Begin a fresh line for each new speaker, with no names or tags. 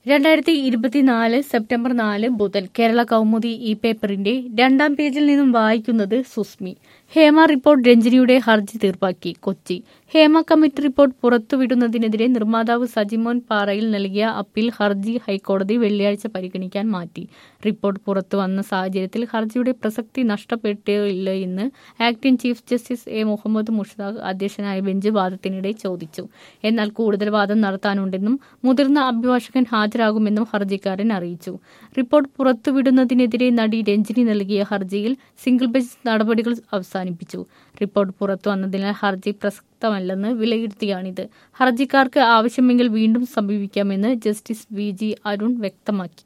രണ്ടായിരത്തി ഇരുപത്തിനാല് സെപ്റ്റംബർ നാല് ബുധൻ കേരള കൗമുദി ഈ പേപ്പറിന്റെ രണ്ടാം പേജിൽ നിന്നും വായിക്കുന്നത് സുസ്മി ഹേമ റിപ്പോർട്ട് രഞ്ജിനിയുടെ ഹർജി തീർപ്പാക്കി കൊച്ചി ഹേമ കമ്മിറ്റി റിപ്പോർട്ട് പുറത്തുവിടുന്നതിനെതിരെ നിർമ്മാതാവ് സജിമോൻ പാറയിൽ നൽകിയ അപ്പീൽ ഹർജി ഹൈക്കോടതി വെള്ളിയാഴ്ച പരിഗണിക്കാൻ മാറ്റി റിപ്പോർട്ട് പുറത്തു വന്ന സാഹചര്യത്തിൽ ഹർജിയുടെ പ്രസക്തി നഷ്ടപ്പെട്ടില്ല എന്ന് acting chief justice A Muhammad Mushtaq അധ്യക്ഷനായ ബെഞ്ച് വാദത്തിനിടെ ചോദിച്ചു എന്നാൽ കൂടുതൽ വാദം നടത്താനുണ്ടെന്നും മുതിർന്ന അഭിഭാഷകൻ ഹാജരാകുമെന്നും ഹർജിക്കാരൻ അറിയിച്ചു റിപ്പോർട്ട് പുറത്തുവിടുന്നതിനെതിരെ നടി രഞ്ജിനി നൽകിയ ഹർജിയിൽ സിംഗിൾ ബെഞ്ച് നടപടികൾ അവസാനിപ്പിച്ചു റിപ്പോർട്ട് പുറത്തു വന്നതിനാൽ ഹർജി പ്രസക്തമല്ലെന്ന് വിലയിരുത്തിയാണിത് ഹർജിക്കാർക്ക് ആവശ്യമെങ്കിൽ വീണ്ടും സമീപിക്കാമെന്ന് ജസ്റ്റിസ് വി ജി അരുൺ വ്യക്തമാക്കി